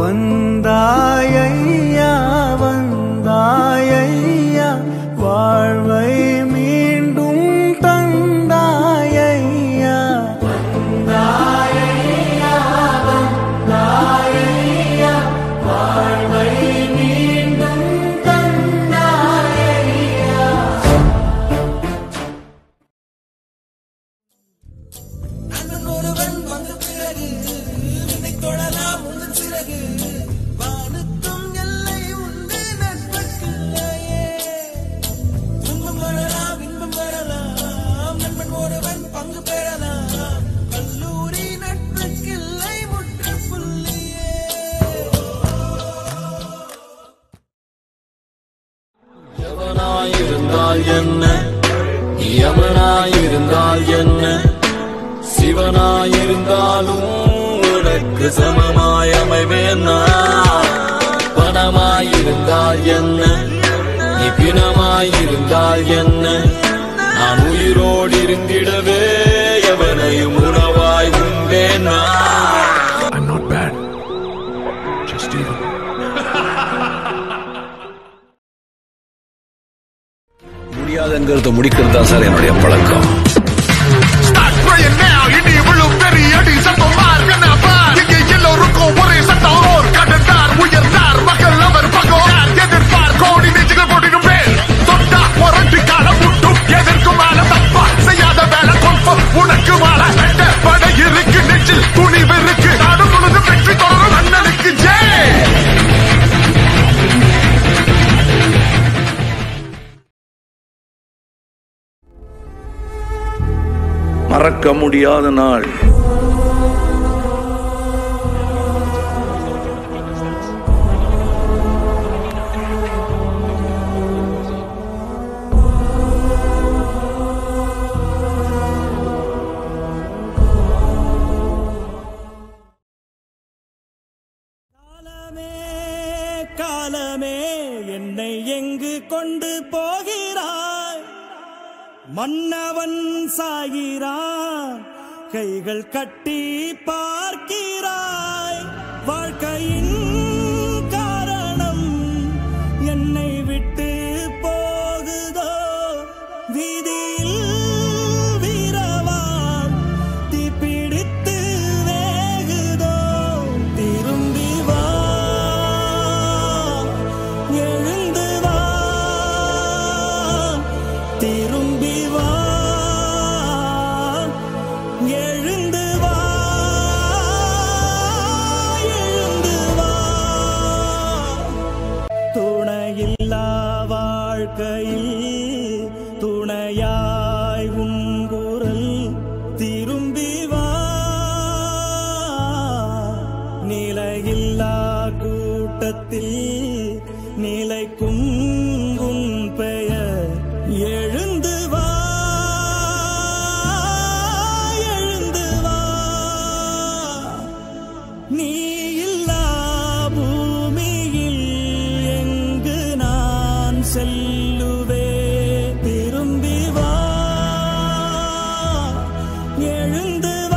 வந்தாயையா வந்தாயையா வாழ்வை மீண்டும் தந்தாயையா வந்தாயையா வந்தாயையா வாழ்வை மீண்டும் தந்தாயையா எவனாயிருந்தால் என்ன யமனாயிருந்தால் என்ன சிவனாயிருந்தாலும் உனக்கு சமமாய் அமைவேன் நான். பணமாயிருந்தால் என்ன நீ பிணமாயிருந்தால் என்ன நான் உயிரோடு இருந்திடவே எவனையும் உணவாய் உண்டேன் நான் I'm not bad. Just evil. முடியாதுங்கிறத முடிக்கிறது தான் சார் என்னுடைய பழக்கம் Start praying now. இனி விழும் பெரிய அடி சத்தம் மார்க் பார் இங்கே எல்லோருக்கும் ஒரே சட்டம் ஓர் கடந்தார் உயர்ந்தார் மக்கள் அவர் பக்கம் யார் எதிர்ப்பார் கோடி நெஞ்சுகள் போட்டிடும் பேர் தொட்டா புரட்டு காலம் முட்டும் எதற்கும் மேல தப்பா செய்யாத வேலை கொம்பம் உனக்கு மேல வெட்ட படை இருக்கு நெஞ்சில் துணிவு இருக்கு நாடு முழுதும் வெற்றி தொடரும் அண்ணனுக்கு ஜெய் மறக்க முடியாத நாள் காலமே காலமே என்னை எங்கு கொண்டு போகிறாய் மன்னவன் சாகிறான் கைகள் கட்டி பார்க்கிறாய் வாழ்க்கையின் காரணம் என்னை விட்டு போகுதோ வீதியில் வீரவான் தீப்பிடித்து வேகுதோ திரும்பி வா எழுந்து வா திரும்பி வா எழுந்து வா எழுந்து வா துணையில்லா வாழ்க்கையில் துணையாய் உன் குரல் திரும்பி வா நிலையில்லா கூட்டத்தில் நிலைக்கும் உன் பெயர் எழுந்து வா எழுந்து வா நீ இல்லா பூமியில் எங்கு நான் செல்லுவே திரும்பி வா எழுந்து